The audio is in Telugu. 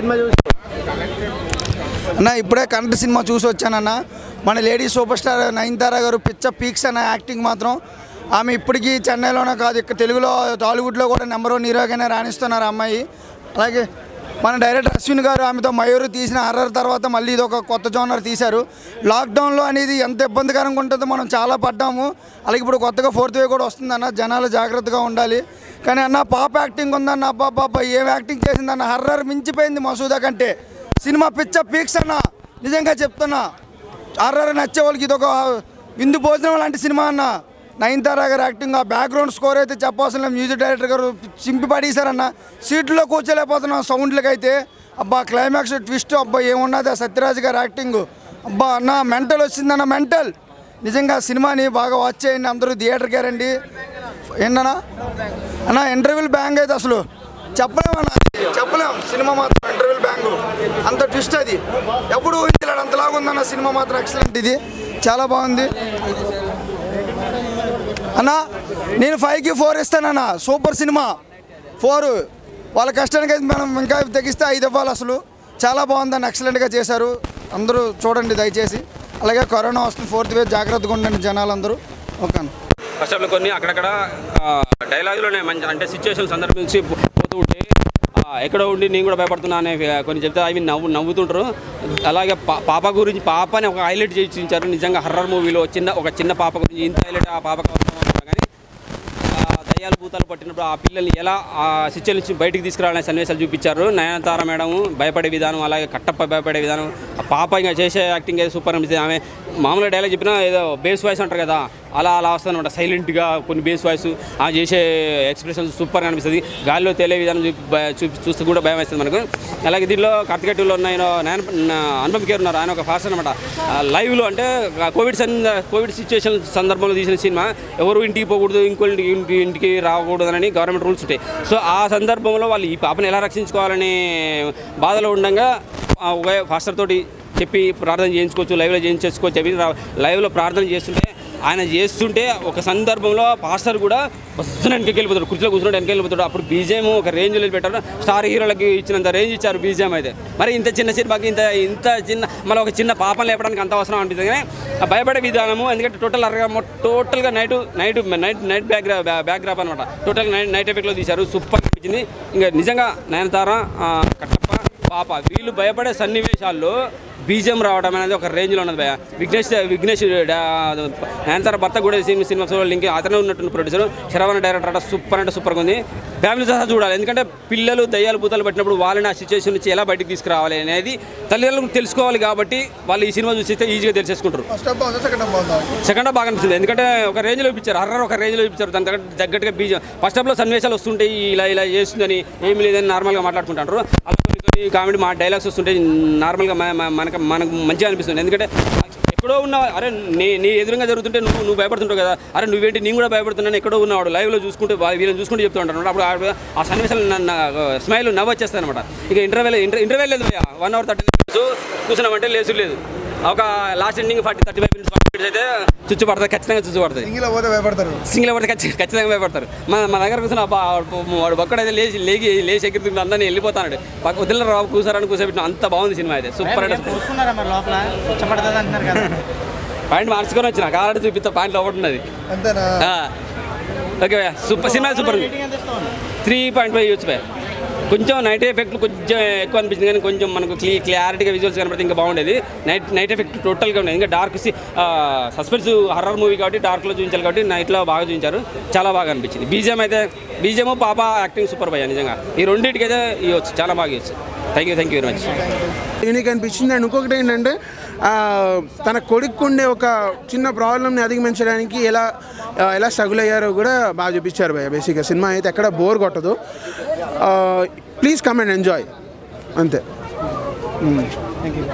సినిమా చూసి అన్న ఇప్పుడే కరెంట్ సినిమా చూసి వచ్చానన్న మన లేడీ సూపర్ స్టార్ నయనతార గారు పిచ్చ పీక్స్ అన్న యాక్టింగ్ మాత్రం ఆమె ఇప్పటికీ చెన్నైలోనే కాదు ఇక్కడ తెలుగులో టాలీవుడ్లో కూడా నెంబర్ వన్ హీరోగానే రాణిస్తున్నారు ఆ అమ్మాయి అలాగే మన డైరెక్టర్ అశ్విన్ గారు ఆమెతో మయూరు తీసిన హర్రర్ తర్వాత మళ్ళీ ఇది ఒక కొత్త జోనర్ తీశారు లాక్డౌన్లో అనేది ఎంత ఇబ్బందికరంగా ఉంటుందో మనం చాలా పడ్డాము అలాగే ఇప్పుడు కొత్తగా ఫోర్త్ వే కూడా వస్తుందన్న జనాలు జాగ్రత్తగా ఉండాలి కానీ అన్న పాప యాక్టింగ్ ఉందన్న అబ్బా అబ్బా ఏం యాక్టింగ్ చేసిందన్న హర్రర్ మించిపోయింది మసూదా కంటే సినిమా పిచ్చ పీక్స్ అన్న నిజంగా చెప్తున్నా ఆర్ఆర్ నచ్చే వాళ్ళకి ఇది ఒక విందు భోజనం లాంటి సినిమా అన్న నయనతార గారు యాక్టింగ్ ఆ బ్యాక్గ్రౌండ్ స్కోర్ అయితే చెప్పవలసిన లేదు. మ్యూజిక్ డైరెక్టర్ గారు చింపి పడేశారన్న సీట్లో కూర్చోలేకపోతున్నాం సౌండ్లకి అయితే అబ్బా క్లైమాక్స్ ట్విస్ట్ అబ్బా ఏమున్నది ఆ సత్యరాజ్ గారు యాక్టింగ్ అబ్బా అన్న మెంటల్ వచ్చిందన్న మెంటల్ నిజంగా సినిమాని బాగా వాచ్ చేయండి అందరూ థియేటర్కి రండి ఏంటన్నా అన్న ఇంటర్వ్యూలు బ్యాంగ్ అయితే అసలు చెప్పలేం అన్న చెప్పలేం సినిమా మాత్రం ఇంటర్వ్యూల్ బ్యాంగ్ అంత ట్విస్ట్ అది ఎప్పుడు ఊహించలేడు అంతలాగా ఉందన్న సినిమా మాత్రం ఎక్సలెంట్ ఇది చాలా బాగుంది అన్న నేను ఫైవ్కి ఫోర్ ఇస్తానన్న సూపర్ సినిమా ఫోర్ వాళ్ళ కష్టానికి అయితే మనం ఇంకా తెగిస్తే ఐదు ఇవ్వాలి అసలు చాలా బాగుందని ఎక్సలెంట్గా చేశారు అందరూ చూడండి దయచేసి అలాగే కరోనా వస్తుంది ఫోర్త్ వేవ్ జాగ్రత్తగా ఉండండి జనాలందరూ ఓకే అన్న ఫస్ట్ ఆఫ్ కొన్ని అక్కడక్కడ డైలాగులోనే మంచి అంటే సిచ్యువేషన్ సందర్భించి పో- పోతూ ఉంటే ఆ, ఎక్కడో ఉండి నేను కూడా భయపడుతున్నా అనే కొన్ని చెప్తే అవి నవ్వు నవ్వుతుంటారు అలాగే పా- పాప గురించి పాపని ఒక హైలైట్ చేసి చూపించారు నిజంగా హర్రర్ మూవీలో చిన్న ఒక చిన్న పాప గురించి ఇంత హైలైట్ ఆ పాపకు అవసరం అనుకున్నా కానీ ఆ దయ్యాలు భూతాలు పట్టినప్పుడు ఆ పిల్లల్ని ఎలా ఆ సిచ్యువేషన్ నుంచి బయటికి తీసుకురావాలనే సన్నివేశాలు చూపించారు నయనతార మేడం భయపడే విధానం అలాగే కట్టప్ప భయపడే విధానం ఆ పాప ఇంకా చేసే యాక్టింగ్ అయితే సూపర్ అనిపిస్తుంది ఆమె మామూలుగా డైలాగ్ చెప్పినా ఏదో బేస్ వాయిస్ అంటారు కదా అలా అలా వస్తుందన్నమాట సైలెంట్గా కొన్ని బేస్ వాయిస్ ఆ చేసే ఎక్స్ప్రెషన్ సూపర్గా అనిపిస్తుంది గాలిలో తేలే విధానం చూపి భయ- చూపి చూస్తూ కూడా భయం వేస్తుంది మనకు అలాగే దీనిలో కార్తిక టూలో ఉన్న ఆయన నాయన అనుపమ్ కేర్ ఉన్నారు ఆయన ఒక ఫాస్ట్ అనమాట లైవ్లో అంటే కోవిడ్ సన్ కోవిడ్ సిచ్యువేషన్ సందర్భంలో తీసిన సినిమా ఎవరు ఇంటికి పోకూడదు ఇంకో ఇంటికి ఇంటికి ఇంటికి రాకూడదని గవర్నమెంట్ రూల్స్ ఉంటాయి సో ఆ సందర్భంలో వాళ్ళు ఈ పాపను ఎలా రక్షించుకోవాలని బాధలో ఉండగా ఆ ఒక ఫాస్టర్ తోటి చెప్పి ప్రార్థన చేయించుకోవచ్చు లైవ్లో చేయించుకోవచ్చు చెప్పి రా- లైవ్లో ప్రార్థన చేస్తుంటే ఆయన చేస్తుంటే ఒక సందర్భంలో పాస్టర్ కూడా వస్తున్న వెనకకి వెళ్ళిపోతాడు కుర్చీలో కూర్చున్నాడు వెనక వెళ్ళిపోతాడు అప్పుడు బీజేఎం ఒక రేంజ్లో పెట్టారు స్టార్ హీరోలకి ఇచ్చినంత రేంజ్ ఇచ్చారు బీజేఎం అయితే మరి ఇంత చిన్న సినిమాకి ఇంత ఇంత చిన్న మళ్ళీ ఒక చిన్న పాపం లేపడానికి అంత అవసరం అనిపిస్తుంది కానీ ఆ భయపడే విధానము ఎందుకంటే టోటల్ అరగా టోటల్గా night night night night back back drop అనమాట టోటల్ నైట్ నైట్ ఎఫెక్ట్లో తీశారు సూపర్ అనిపించింది ఇంకా నిజంగా నయనతార ఆ, కట్టప్ప పాప వీళ్ళు భయపడే సన్నివేశాల్లో బీజం రావడం అనేది ఒక రేంజ్లో ఉన్నది భయ విఘ్నేష్ విఘ్నేష్ నయనతార భర్త కూడా సినిమా సినిమా చూడాలి లింక్ అతనే ఉన్నట్టు ప్రొడ్యూసర్ శరవణ డైరెక్టర్ అంటే సూపర్ అంటే సూపర్గా ఉంది ఫ్యామిలీ సహా చూడాలి ఎందుకంటే పిల్లలు దయ్యాలు భూతాలు పట్టినప్పుడు వాళ్ళని ఆ సిచ్యువేషన్ నుంచి ఎలా బయటికి తీసుకురావాలి అనేది తల్లిదండ్రులకు తెలుసుకోవాలి కాబట్టి వాళ్ళు ఈ సినిమా చూసిస్తే ఈజీగా తెలిసేసుకుంటారు ఫస్ట్ హాఫ్ బాగుందా సెకండ్ హాఫ్ బాగుందా సెకండ్ హాఫ్ బాగా అనిపిస్తుంది ఎందుకంటే ఒక రేంజ్లో ఇప్పించారు హర్రర్ ఒక రేంజ్లో ఇప్పించారు దాని తగ్గ- తగ్గట్టుగా బీజం ఫస్ట్ హాఫ్లో సన్నివేశాలు వస్తుంటాయి ఇలా ఇలా చేస్తుందని ఏమి లేదని నార్మల్గా మాట్లాడుకుంటారు అలా కొన్ని కొన్ని కామెడీ మా డైలాగ్స్ వస్తుంటాయి నార్మల్గా మ- మ- మనకు మనకు మంచిగా అనిపిస్తుంది ఎందుకంటే ఎక్కడో ఉన్న అరే నీ నీ ఎదురుగా జరుగుతుంటే నువ్వు నువ్వు భయపడుతుంటావు కదా అరే నువ్వేంటి నేను కూడా భయపడుతున్నాను ఎక్కడో ఉన్నవాడు లైవ్లో చూసుకుంటే వా- వీళ్ళని చూసుకుంటూ చెప్తూ ఉంటాను అప్పుడు ఆ- ఆ సన్నివేశాలు నన్ను స్మైల్ నవ్వు వచ్చేస్తాయి అనమాట ఇక ఇంటర్వెల్ ఇంటర్ ఇంటర్వెల్ లేదు వన్ అవర్ థర్టీ మినిట్స్ కూర్చున్నామంటే లేసు లేదు ఒక last ending forty thirty five minutes minutes అయితే చుచ్చు పడతాయి ఖచ్చితంగా చుచ్చు పడతాయి ఇంగిలో పోతే భయపడతారు సింగిల్ పడితే ఖచ్చితంగా ఖచ్చితంగా భయపడతారు మా మా దగ్గర కూర్చొని అబ్బా వాడు- వాడు ఒక్కడైతే లేచి లేచి లేచి ఎగురుతుంటే అందరినీ వెళ్ళిపోతాడు పక్క వదిలిన రావు కూసారని కూర్చోబెట్టిన అంత బాగుంది సినిమా అయితే సూపర్ అంటే చూసుకున్నారా మరి లోపల కూర్చోబడుతుంది అంటున్నారు కదా పాయింట్ మార్చుకొని వచ్చిన కాలడి చూపిస్తా పాయింట్ ఒకటి ఉన్నది అంతేనా ఆ. ఓకే భయ్యా సూపర్ సినిమా సూపర్ ఉంది రేటింగ్ ఎంత ఇస్తావు త్రీ పాయింట్ ఫైవ్ ఇవ్వచ్చు భయ్యా కొంచెం నైట్ ఎఫెక్ట్ కొంచెం ఎక్కువ అనిపించింది కానీ కొంచెం మనకు క్లీ క్లారిటీగా విజువల్స్ కనబడితే ఇంకా బాగుండేది నైట్ నైట్ ఎఫెక్ట్ టోటల్గా ఉండేది ఇంకా డార్క్ సస్పెన్స్ హర్రర్ మూవీ కాబట్టి డార్క్లో చూపించాలి కాబట్టి నైట్లో బాగా చూపించారు చాలా బాగా అనిపించింది బీజిఎం అయితే బీజిఎం పాప యాక్టింగ్ సూపర్ భయ్యా నిజంగా ఈ రెండింటికి అయితే ఇవ్వచ్చు చాలా బాగా ఇవ్వచ్చు thank you thank you very much unique అనిపించింది అండ్ ఇంకొకటి ఏంటంటే ఆ, తన కొడుకు ఉండే ఒక చిన్న ప్రాబ్లమ్ని అధిగమించడానికి ఎలా ఆ, ఎలా స్ట్రగుల్ అయ్యారో కూడా బాగా చూపించారు భయ్య బేసిక్గా సినిమా అయితే ఎక్కడ బోర్ కొట్టదు ప్లీజ్ కమ్ అండ్ ఎంజాయ్ అంతే